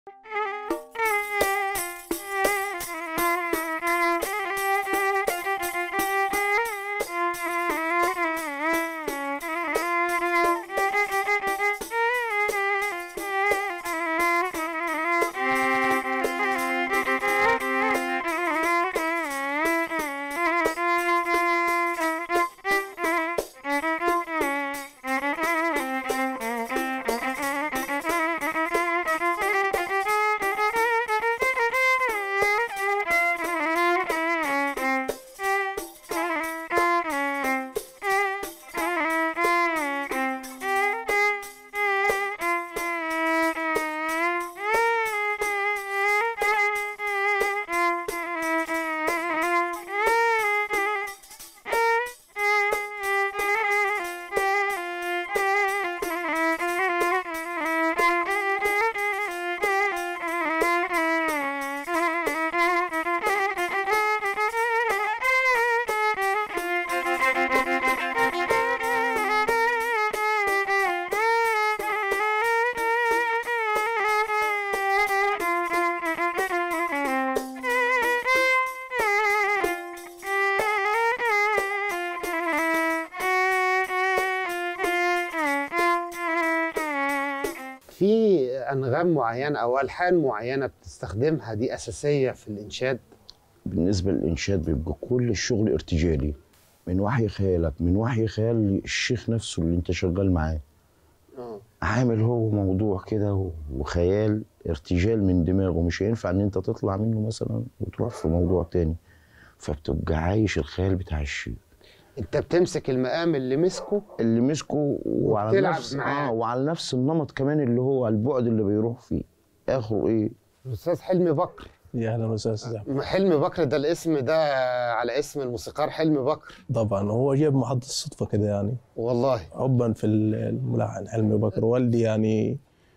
في انغام معينه او الحان معينه بتستخدمها دي اساسيه في الانشاد بالنسبة للإنشاد بيبقى كل الشغل ارتجالي من وحي خيالك من وحي خيال الشيخ نفسه اللي انت شغال معاه اه عامل هو موضوع كده وخيال ارتجال من دماغه مش هينفع ان انت تطلع منه مثلا وتروح في موضوع تاني فبتبقى عايش الخيال بتاع الشيء انت بتمسك المقام اللي مسكه اللي مسكه وعلى وبتلعب نفس معاه. اه وعلى نفس النمط كمان اللي هو البعد اللي بيروح فيه اخره ايه الاستاذ حلمي بكر يا اهلا وسهلا استاذ أحمد. حلمي بكر ده الاسم ده على اسم الموسيقار حلمي بكر طبعا هو جاب محض الصدفه كده يعني والله حبا في الملحن حلمي بكر والدي يعني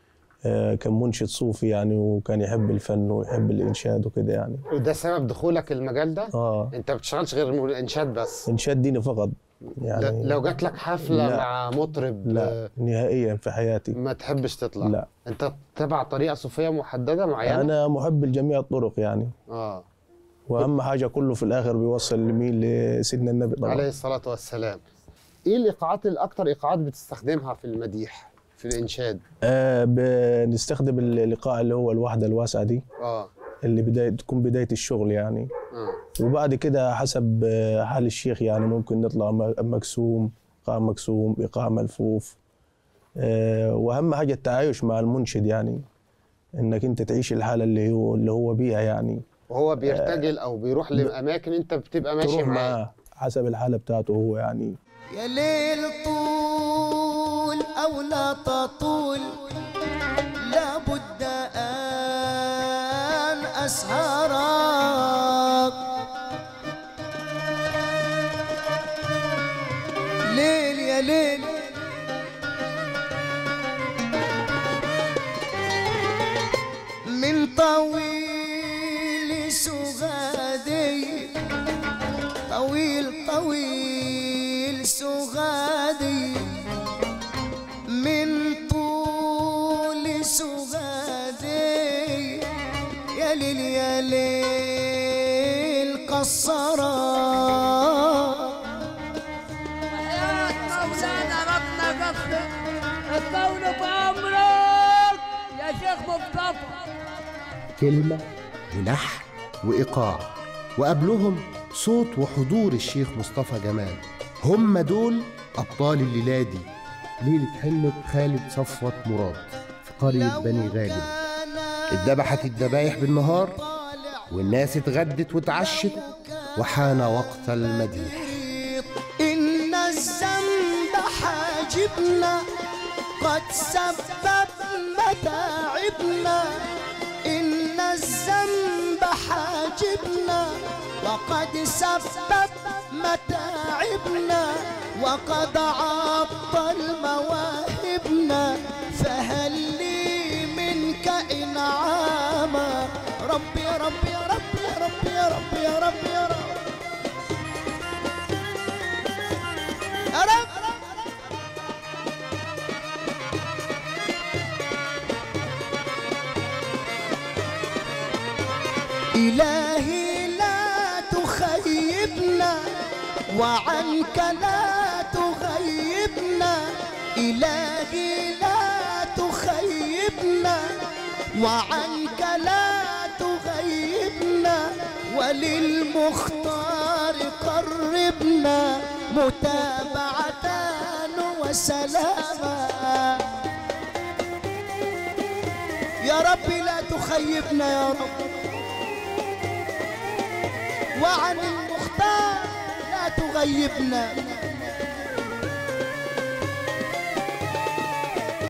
آه، كان منشد صوفي يعني وكان يحب الفن ويحب الانشاد وكده يعني وده سبب دخولك المجال ده اه انت ما بتشتغلش غير الانشاد بس انشاد ديني فقط ل- يعني لو جات لك حفله لا. مع مطرب لا نهائيا في حياتي ما تحبش تطلع لا انت تبع طريقه صوفيه محدده معينه انا محب لجميع الطرق يعني اه واهم حاجه كله في الاخر بيوصل لمين لسيدنا النبي عليه طبعا الصلاه والسلام ايه الايقاعات الاكثر ايقاعات بتستخدمها في المديح في الانشاد آه بنستخدم اللقاء اللي هو الوحده الواسعه دي اه اللي بدايه تكون بدايه الشغل يعني اه وبعد كده حسب آه، حال الشيخ يعني ممكن نطلع م- مقسوم ايقاع مقسوم ايقاع ملفوف آه، واهم حاجه التعايش مع المنشد يعني انك انت تعيش الحاله اللي هو اللي هو بيها يعني وهو بيرتجل او بيروح لاماكن انت بتبقى ماشي تروح معاه معاه حسب الحاله بتاعته هو يعني يا ليل طول أو لا تطول لابد أن أسهرك ليل يا ليل من طويل سغادي طويل طويل سغادي من طول سغادي يا ليل يا ليل قصرا مولانا ربنا قصر الطول بعمرك يا شيخ مصطفى كلمة ولحن وإيقاع وقبلهم صوت وحضور الشيخ مصطفى جمال هم دول أبطال الليلة دي ليلة حلة خالد صفوت مراد في قرية بني غالب اتذبحت الذبايح بالنهار والناس اتغدت واتعشت وحان وقت المديح إن الذنب حاجبنا قد سبب متاعبنا إن الذنب حاجبنا وقد سبب متاعبنا وقد عطل مواهبنا فهل لي منك إنعاما ربي يا ربي يا ربي يا ربي يا ربي يا ربي يا رب يا رب إلهي لا تخيبنا وعنك لا تغيبنا إلهي لا تخيبنا وعنك لا تغيبنا وللمختار قربنا متابعة وسلاما يا رب لا تخيبنا يا رب وعن المختار لا تغيبنا